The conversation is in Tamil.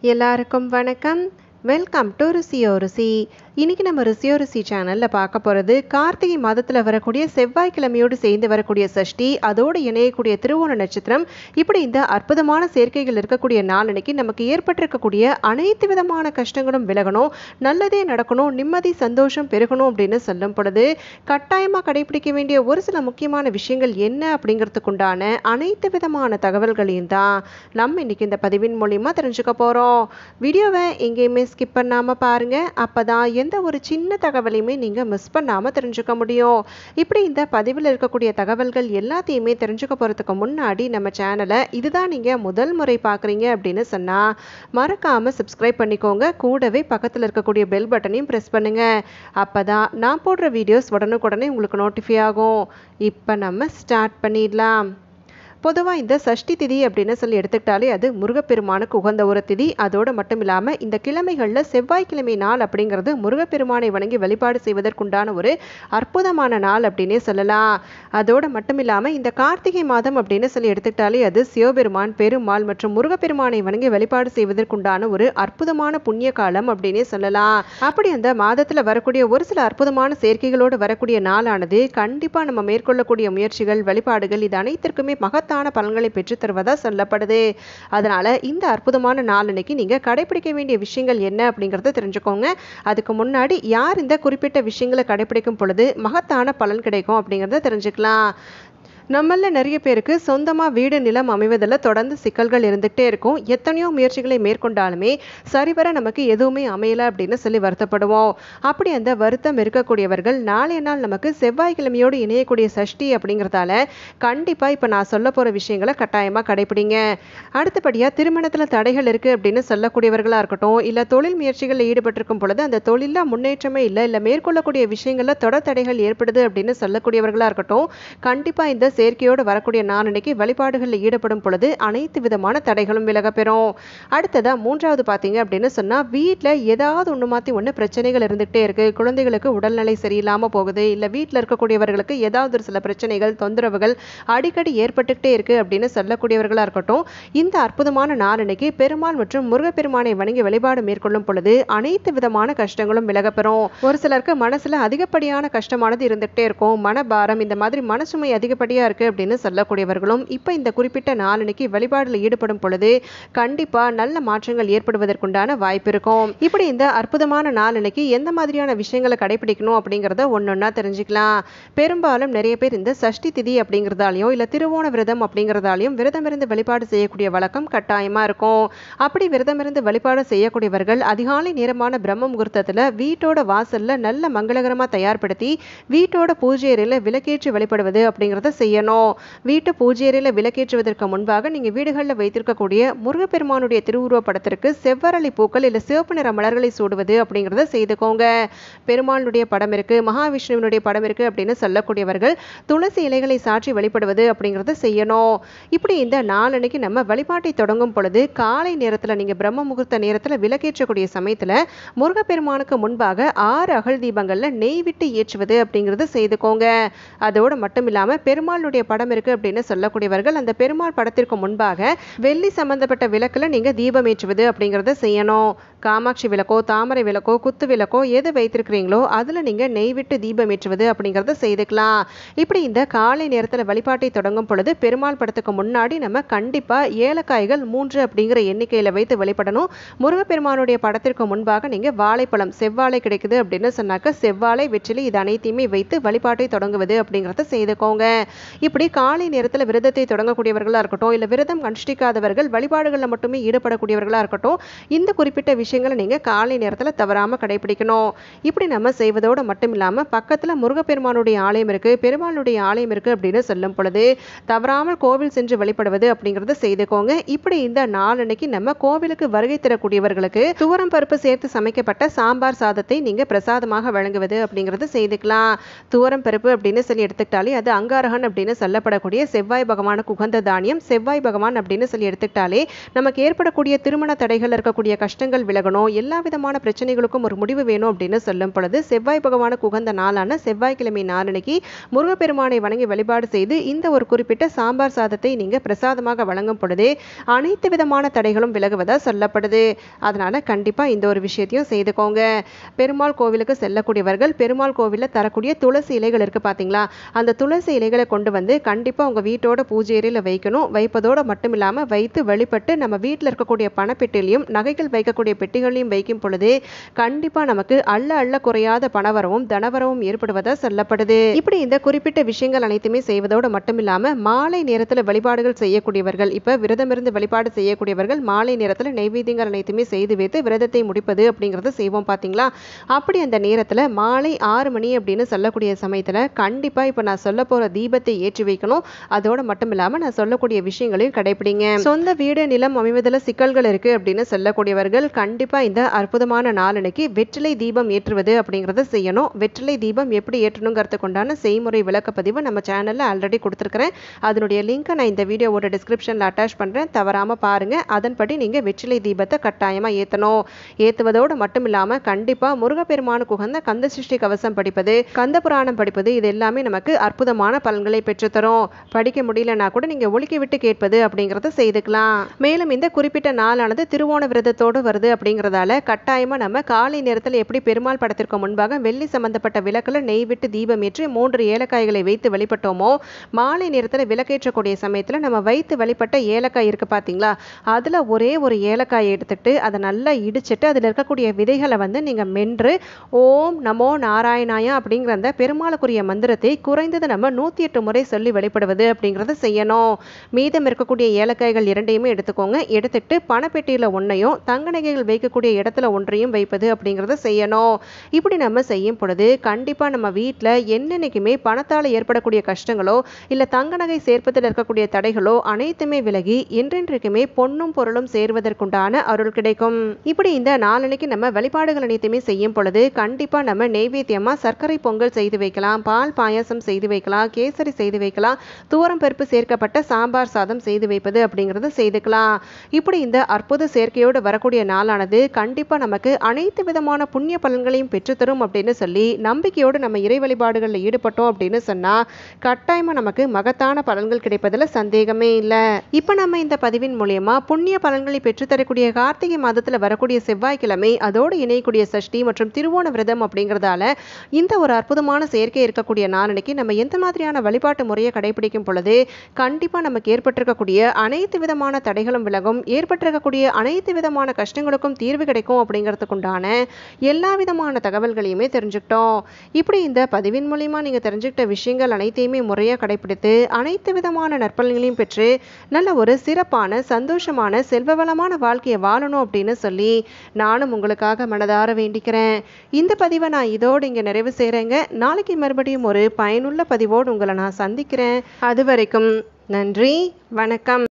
எல்லாருக்கும் வணக்கம் வெல்கம் டு ருசியோ ருசி இன்னைக்கு நம்ம ருசியோ ருசி சேனலில் பார்க்க போகிறது கார்த்திகை மாதத்தில் வரக்கூடிய செவ்வாய்க்கிழமையோடு சேர்ந்து வரக்கூடிய சஷ்டி அதோடு இணையக்கூடிய திருவோண நட்சத்திரம் இப்படி இந்த அற்புதமான சேர்க்கைகள் இருக்கக்கூடிய நாளன்னைக்கு நமக்கு ஏற்பட்டிருக்கக்கூடிய அனைத்து விதமான கஷ்டங்களும் விலகணும் நல்லதே நடக்கணும் நிம்மதி சந்தோஷம் பெருகணும் அப்படின்னு சொல்லும் பொழுது கட்டாயமாக கடைபிடிக்க வேண்டிய ஒரு சில முக்கியமான விஷயங்கள் என்ன அப்படிங்கிறதுக்குண்டான அனைத்து விதமான தகவல்களையும் தான் நம்ம இன்னைக்கு இந்த பதிவின் மூலியமாக தெரிஞ்சுக்க போகிறோம் வீடியோவை எங்கேயுமே ஸ்கிப் பண்ணாமல் பாருங்கள் அப்போ தான் எந்த ஒரு சின்ன தகவலையுமே நீங்கள் மிஸ் பண்ணாமல் தெரிஞ்சுக்க முடியும் இப்படி இந்த பதிவில் இருக்கக்கூடிய தகவல்கள் எல்லாத்தையுமே தெரிஞ்சுக்க போகிறதுக்கு முன்னாடி நம்ம சேனலை இதுதான் நீங்கள் முதல் முறை பார்க்குறீங்க அப்படின்னு சொன்னால் மறக்காமல் சப்ஸ்கிரைப் பண்ணிக்கோங்க கூடவே பக்கத்தில் இருக்கக்கூடிய பெல் பட்டனையும் ப்ரெஸ் பண்ணுங்கள் அப்போ தான் நான் போடுற வீடியோஸ் உடனுக்குடனே உங்களுக்கு நோட்டிஃபை ஆகும் இப்போ நம்ம ஸ்டார்ட் பண்ணிடலாம் பொதுவாக இந்த சஷ்டி திதி அப்படின்னு சொல்லி எடுத்துக்கிட்டாலே அது முருகப்பெருமானுக்கு உகந்த ஒரு திதி அதோடு மட்டும் இல்லாமல் இந்த கிழமைகளில் செவ்வாய்க்கிழமை நாள் அப்படிங்கிறது முருகப்பெருமானை வணங்கி வழிபாடு செய்வதற்குண்டான ஒரு அற்புதமான நாள் அப்படின்னே சொல்லலாம் அதோடு மட்டும் இல்லாமல் இந்த கார்த்திகை மாதம் அப்படின்னு சொல்லி எடுத்துக்கிட்டாலே அது சிவபெருமான் பெருமாள் மற்றும் முருகப்பெருமானை வணங்கி வழிபாடு செய்வதற்குண்டான ஒரு அற்புதமான புண்ணிய காலம் அப்படின்னே சொல்லலாம் அப்படி அந்த மாதத்தில் வரக்கூடிய ஒரு சில அற்புதமான சேர்க்கைகளோடு வரக்கூடிய நாளானது கண்டிப்பாக நம்ம மேற்கொள்ளக்கூடிய முயற்சிகள் வழிபாடுகள் இது அனைத்திற்குமே மகத் மகத்தான பலன்களை பெற்றுத் தருவதா சொல்லப்படுது அதனால இந்த அற்புதமான நாளன்னைக்கு நீங்க கடைபிடிக்க வேண்டிய விஷயங்கள் என்ன அப்படிங்கறத தெரிஞ்சுக்கோங்க அதுக்கு முன்னாடி யார் இந்த குறிப்பிட்ட விஷயங்களை கடைபிடிக்கும் பொழுது மகத்தான பலன் கிடைக்கும் அப்படிங்கறத தெரிஞ்சுக்கலாம் நம்மள நிறைய பேருக்கு சொந்தமாக வீடு நிலம் அமைவதில் தொடர்ந்து சிக்கல்கள் இருந்துகிட்டே இருக்கும் எத்தனையோ முயற்சிகளை மேற்கொண்டாலுமே சரிவர நமக்கு எதுவுமே அமையலை அப்படின்னு சொல்லி வருத்தப்படுவோம் அப்படி அந்த வருத்தம் இருக்கக்கூடியவர்கள் நாளைய நாள் நமக்கு செவ்வாய்க்கிழமையோடு இணையக்கூடிய சஷ்டி அப்படிங்கிறதால கண்டிப்பாக இப்போ நான் சொல்ல போகிற விஷயங்களை கட்டாயமாக கடைபிடிங்க அடுத்தபடியாக திருமணத்தில் தடைகள் இருக்குது அப்படின்னு சொல்லக்கூடியவர்களாக இருக்கட்டும் இல்லை தொழில் முயற்சிகளில் ஈடுபட்டிருக்கும் பொழுது அந்த தொழிலில் முன்னேற்றமே இல்லை இல்லை மேற்கொள்ளக்கூடிய விஷயங்களில் தொடர் தடைகள் ஏற்படுது அப்படின்னு சொல்லக்கூடியவர்களாக இருக்கட்டும் கண்டிப்பாக இந்த சேர்க்கையோடு வரக்கூடிய நாளன்னைக்கு வழிபாடுகளில் ஈடுபடும் பொழுது அனைத்து விதமான தடைகளும் விலக பெறும் அடுத்ததாக மூன்றாவது பார்த்தீங்க அப்படின்னு சொன்னால் வீட்டில் ஏதாவது ஒன்று மாற்றி ஒன்று பிரச்சனைகள் இருந்துகிட்டே இருக்குது குழந்தைகளுக்கு உடல்நிலை சரியில்லாமல் போகுது இல்லை வீட்டில் இருக்கக்கூடியவர்களுக்கு ஏதாவது ஒரு சில பிரச்சனைகள் தொந்தரவுகள் அடிக்கடி ஏற்பட்டுக்கிட்டே இருக்குது அப்படின்னு சொல்லக்கூடியவர்களாக இருக்கட்டும் இந்த அற்புதமான நாளன்னைக்கு பெருமாள் மற்றும் முருகப்பெருமானை வணங்கி வழிபாடு மேற்கொள்ளும் பொழுது அனைத்து விதமான கஷ்டங்களும் விலக பெறும் ஒரு சிலருக்கு மனசில் அதிகப்படியான கஷ்டமானது இருந்துகிட்டே இருக்கும் மனபாரம் இந்த மாதிரி மனசுமை அதிகப்படியாக இருக்குது அப்படின்னு சொல்லக்கூடியவர்களும் இப்போ இந்த குறிப்பிட்ட நாளன்னைக்கு வழிபாடில் ஈடுபடும் பொழுது கண்டிப்பாக நல்ல மாற்றங்கள் ஏற்படுவதற்குண்டான வாய்ப்பு இருக்கும் இப்படி இந்த அற்புதமான நாளன்னைக்கு எந்த மாதிரியான விஷயங்களை கடைபிடிக்கணும் அப்படிங்கிறத ஒன்றொன்னா தெரிஞ்சுக்கலாம் பெரும்பாலும் நிறைய பேர் இந்த சஷ்டி திதி அப்படிங்கிறதாலையும் இல்லை திருவோண விரதம் அப்படிங்கிறதாலையும் விரதம் இருந்து வழிபாடு செய்யக்கூடிய வழக்கம் கட்டாயமாக இருக்கும் அப்படி விரதம் இருந்து வழிபாடு செய்யக்கூடியவர்கள் அதிகாலை நேரமான பிரம்ம முகூர்த்தத்தில் வீட்டோட வாசலில் நல்ல மங்களகரமாக தயார்படுத்தி வீட்டோட பூஜை அறையில் விளக்கேற்றி வழிபடுவது அப்படிங்கிறத செய்யணும் வீட்டு பூஜை அறையில் விளக்கேற்றுவதற்கு முன்பாக நீங்கள் வீடுகளில் வைத்திருக்கக்கூடிய முருகப்பெருமானுடைய திருவுருவ படத்திற்கு செவ்வரளி பூக்கள் இல்லை சிவப்பு நிற மலர்களை சூடுவது அப்படிங்கிறத செய்துக்கோங்க பெருமாளுடைய படம் இருக்கு மகாவிஷ்ணுவினுடைய படம் இருக்கு அப்படின்னு சொல்லக்கூடியவர்கள் துளசி இலைகளை சாற்றி வழிபடுவது அப்படிங்கிறத செய்யணும் இப்படி இந்த நாளன்னைக்கு நம்ம வழிபாட்டை தொடங்கும் பொழுது காலை நேரத்தில் நீங்கள் பிரம்ம முகூர்த்த நேரத்தில் விளக்கேற்றக்கூடிய சமயத்தில் முருகப்பெருமானுக்கு முன்பாக ஆறு அகல் தீபங்களில் நெய் விட்டு ஏற்றுவது அப்படிங்கிறத செய்துக்கோங்க அதோடு மட்டும் இல்லாமல் பெருமாளுடைய படம் இருக்கு அப்படின்னு சொல்லக்கூடியவர்கள் அந்த பெருமாள் படத்திற்கு முன்பாக வெள்ளி சம்பந்தப்பட்ட விளக்கில் நீங்கள் தீபம் ஏற்றுவது அப்படிங்கிறத செய்யணும் காமாட்சி விளக்கோ தாமரை விளக்கோ குத்து விளக்கோ எது வைத்திருக்கிறீங்களோ அதில் நீங்கள் நெய் விட்டு தீபம் ஏற்றுவது அப்படிங்கிறத செய்துக்கலாம் இப்படி இந்த காலை நேரத்தில் வழிபாட்டை தொடங்கும் பொழுது பெருமாள் படத்துக்கு முன்னாடி நம்ம கண்டிப்பாக ஏலக்காய்கள் மூன்று அப்படிங்கிற எண்ணிக்கையில் வைத்து வழிபடணும் முருகப்பெருமானுடைய படத்திற்கு முன்பாக நீங்கள் வாழைப்பழம் செவ்வாழை கிடைக்குது அப்படின்னு சொன்னாக்க செவ்வாழை வெற்றிலை இது அனைத்தையுமே வைத்து வழிபாட்டை தொடங்குவது அப்படிங்கிறத செய்துக்கோங்க இப்படி காலை நேரத்தில் விரதத்தை தொடங்கக்கூடியவர்களாக இருக்கட்டும் இல்லை விரதம் அனுஷ்டிக்காதவர்கள் வழிபாடுகளில் மட்டுமே ஈடுபடக்கூடியவர்களாக இருக்கட்டும் இந்த குறிப்பிட்ட விஷயங்களை நீங்கள் காலை நேரத்தில் தவறாமல் கடைபிடிக்கணும் இப்படி நம்ம செய்வதோடு மட்டும் இல்லாமல் பக்கத்தில் முருகப்பெருமானுடைய ஆலயம் இருக்குது பெருமாளுடைய ஆலயம் இருக்குது அப்படின்னு சொல்லும் பொழுது தவறாமல் கோவில் சென்று வழிபடுவது அப்படிங்கிறத செய்துக்கோங்க இப்படி இந்த நாளன்னைக்கு நம்ம கோவிலுக்கு வருகை தரக்கூடியவர்களுக்கு துவரம் பருப்பு சேர்த்து சமைக்கப்பட்ட சாம்பார் சாதத்தை நீங்கள் பிரசாதமாக வழங்குவது அப்படிங்கிறது செய்துக்கலாம் துவரம் பருப்பு அப்படின்னு சொல்லி எடுத்துக்கிட்டாலே அது அங்காரகன் அப்படின்னு அப்படின்னு சொல்லப்படக்கூடிய செவ்வாய் பகவானுக்கு உகந்த தானியம் செவ்வாய் பகவான் அப்படின்னு சொல்லி எடுத்துக்கிட்டாலே நமக்கு ஏற்படக்கூடிய திருமண தடைகள் இருக்கக்கூடிய கஷ்டங்கள் விலகணும் எல்லா விதமான பிரச்சனைகளுக்கும் ஒரு முடிவு வேணும் அப்படின்னு சொல்லும் பொழுது செவ்வாய் பகவானுக்கு உகந்த நாளான செவ்வாய்க்கிழமை நாளன்னைக்கு முருகப்பெருமானை வணங்கி வழிபாடு செய்து இந்த ஒரு குறிப்பிட்ட சாம்பார் சாதத்தை நீங்க பிரசாதமாக வழங்கும் பொழுதே அனைத்து விதமான தடைகளும் விலகுவதா சொல்லப்படுது அதனால கண்டிப்பா இந்த ஒரு விஷயத்தையும் செய்துக்கோங்க பெருமாள் கோவிலுக்கு செல்லக்கூடியவர்கள் பெருமாள் கோவிலில் தரக்கூடிய துளசி இலைகள் இருக்கு பாத்தீங்களா அந்த துளசி இலைகளை கொண்டு வந்து கண்டிப்பா உங்க வீட்டோட பூஜை அறையில வைக்கணும் வைப்பதோட மட்டும் இல்லாம வைத்து வழிபட்டு நம்ம வீட்டில் இருக்கக்கூடிய பணப்பெட்டிலையும் நகைகள் வைக்கக்கூடிய பெட்டிகளையும் வைக்கும் பொழுது கண்டிப்பா நமக்கு அள்ள அள்ள குறையாத பணவரவும் தனவரவும் ஏற்படுவதா சொல்லப்படுது இப்படி இந்த குறிப்பிட்ட விஷயங்கள் அனைத்துமே செய்வதோடு மட்டும் இல்லாம மாலை நேரத்துல வழிபாடுகள் செய்யக்கூடியவர்கள் இப்ப விரதமிருந்து வழிபாடு செய்யக்கூடியவர்கள் மாலை நேரத்துல நைவேத்தியங்கள் அனைத்துமே செய்து வைத்து விரதத்தை முடிப்பது அப்படிங்கறத செய்வோம் பாத்தீங்களா அப்படி அந்த நேரத்துல மாலை ஆறு மணி அப்படின்னு சொல்லக்கூடிய சமயத்துல கண்டிப்பா இப்ப நான் சொல்ல போற தீபத்தை ஏற்றி வைக்கணும் அதோட மட்டும் இல்லாம நான் சொல்லக்கூடிய விஷயங்களையும் கடைபிடிங்க சொந்த வீடு நிலம் அமைவதில் சிக்கல்கள் இருக்கு அப்படின்னு சொல்லக்கூடியவர்கள் கண்டிப்பா இந்த அற்புதமான நாளன்னைக்கு வெற்றிலை தீபம் ஏற்றுவது அப்படிங்கறத செய்யணும் வெற்றிலை தீபம் எப்படி ஏற்றணுங்கிறதுக்கு உண்டான செய்முறை விளக்கப்பதிவு நம்ம சேனல்ல ஆல்ரெடி கொடுத்துருக்கிறேன் அதனுடைய லிங்கை நான் இந்த வீடியோவோட டிஸ்கிரிப்ஷன்ல அட்டாச் பண்றேன் தவறாம பாருங்க அதன்படி நீங்க வெற்றிலை தீபத்தை கட்டாயமா ஏத்தணும் ஏத்துவதோடு மட்டும் இல்லாம கண்டிப்பா முருகப்பெருமானுக்கு உகந்த கந்த சிருஷ்டி கவசம் படிப்பது கந்த புராணம் படிப்பது இது எல்லாமே நமக்கு அற்புதமான பலன்களை பெற்றுத்தரும் படிக்க முடியலன்னா கூட நீங்க ஒலிக்க விட்டு கேட்பது அப்படிங்கறத செய்துக்கலாம் மேலும் இந்த குறிப்பிட்ட நாளானது திருவோண விரதத்தோடு வருது அப்படிங்கறதால கட்டாயமா நம்ம காலை நேரத்தில் எப்படி பெருமாள் படத்திற்கு முன்பாக வெள்ளி சம்பந்தப்பட்ட விளக்குல நெய் விட்டு தீபம் ஏற்றி மூன்று ஏலக்காய்களை வைத்து வழிபட்டோமோ மாலை நேரத்தில் விளக்கேற்றக்கூடிய சமயத்தில் நம்ம வைத்து வழிபட்ட ஏலக்காய் இருக்கு பார்த்தீங்களா அதில் ஒரே ஒரு ஏலக்காயை எடுத்துட்டு அதை நல்லா இடிச்சிட்டு அதில் இருக்கக்கூடிய விதைகளை வந்து நீங்கள் மென்று ஓம் நமோ நாராயணாயா அப்படிங்கிற அந்த பெருமாளுக்குரிய மந்திரத்தை குறைந்தது நம்ம நூற்றி எட்டு முறை சொல்லி வழிபடுவது அப்படிங்கிறத செய்யணும் மீதம் இருக்கக்கூடிய ஏலக்காய்கள் இரண்டையுமே எடுத்துக்கோங்க எடுத்துட்டு பணப்பெட்டியில் ஒன்றையும் தங்க நகைகள் வைக்கக்கூடிய இடத்துல ஒன்றையும் வைப்பது அப்படிங்கிறத செய்யணும் இப்படி நம்ம செய்யும் பொழுது கண்டிப்பாக நம்ம வீட்டில் என்னென்னைக்குமே பணத்தால் ஏற்படக்கூடிய கஷ்டங்களோ இல்லை தங்க நகை சேர்ப்பதில் இருக்கக்கூடிய தடைகளோ அனைத்துமே விலகி என்றென்றைக்குமே பொன்னும் பொருளும் சேர்வதற்குண்டான அருள் கிடைக்கும் இப்படி இந்த நாளன்னைக்கு நம்ம வழிபாடுகள் அனைத்துமே செய்யும் பொழுது கண்டிப்பாக நம்ம நெய்வேத்தியமாக சர்க்கரை பொங்கல் செய்து வைக்கலாம் பால் பாயாசம் செய்து வைக்கலாம் கேசரி செய்து வைக்கலாம் தூரம் பருப்பு சேர்க்கப்பட்ட சாம்பார் சாதம் செய்து வைப்பது அப்படிங்கிறத செய்துக்கலாம் இப்படி இந்த அற்புத சேர்க்கையோடு வரக்கூடிய நாளானது கண்டிப்பாக நமக்கு அனைத்து விதமான புண்ணிய பலன்களையும் பெற்றுத்தரும் அப்படின்னு சொல்லி நம்பிக்கையோடு நம்ம இறை வழிபாடுகளில் ஈடுபட்டோம் அப்படின்னு சொன்னால் கட்டாயமாக நமக்கு மகத்தான பலன்கள் கிடைப்பதில் சந்தேகமே இல்லை இப்போ நம்ம இந்த பதிவின் மூலயமா புண்ணிய பலன்களை பெற்றுத்தரக்கூடிய கார்த்திகை மாதத்தில் வரக்கூடிய செவ்வாய்க்கிழமை அதோடு இணையக்கூடிய சஷ்டி மற்றும் திருவோண விரதம் அப்படிங்கிறதால இந்த ஒரு அற்புதமான செயற்கை இருக்கக்கூடிய நாளனைக்கு நம்ம எந்த மாதிரியான வழிபாட்டு முறையை கடைபிடிக்கும் பொழுது கண்டிப்பாக நமக்கு ஏற்பட்டிருக்கக்கூடிய அனைத்து விதமான தடைகளும் விலகும் ஏற்பட்டிருக்கக்கூடிய அனைத்து விதமான கஷ்டங்களுக்கும் தீர்வு கிடைக்கும் அப்படிங்கிறதுக்குண்டான எல்லா விதமான தகவல்களையுமே தெரிஞ்சுக்கிட்டோம் இப்படி இந்த பதிவின் மூலிமா நீங்கள் தெரிஞ்சுக்கிட்ட விஷயங்கள் அனைத்தையுமே முறையாக கடைபிடித்து அனைத்து விதமான நற்பலன்களையும் பெற்று நல்ல ஒரு சிறப்பான சந்தோஷமான செல்வ வளமான வாழ்க்கையை வாழணும் அப்படின்னு சொல்லி நானும் உங்களுக்காக மனதார வேண்டிக்கிறேன் இந்த பதிவை நான் இதோடு இங்கே நிறைவு செய்கிறேங்க நாளைக்கு மறுபடியும் ஒரு பயனுள்ள பதிவோடு உங்களை நான் சந்திக்கிறேன் அது வரைக்கும் நன்றி வணக்கம்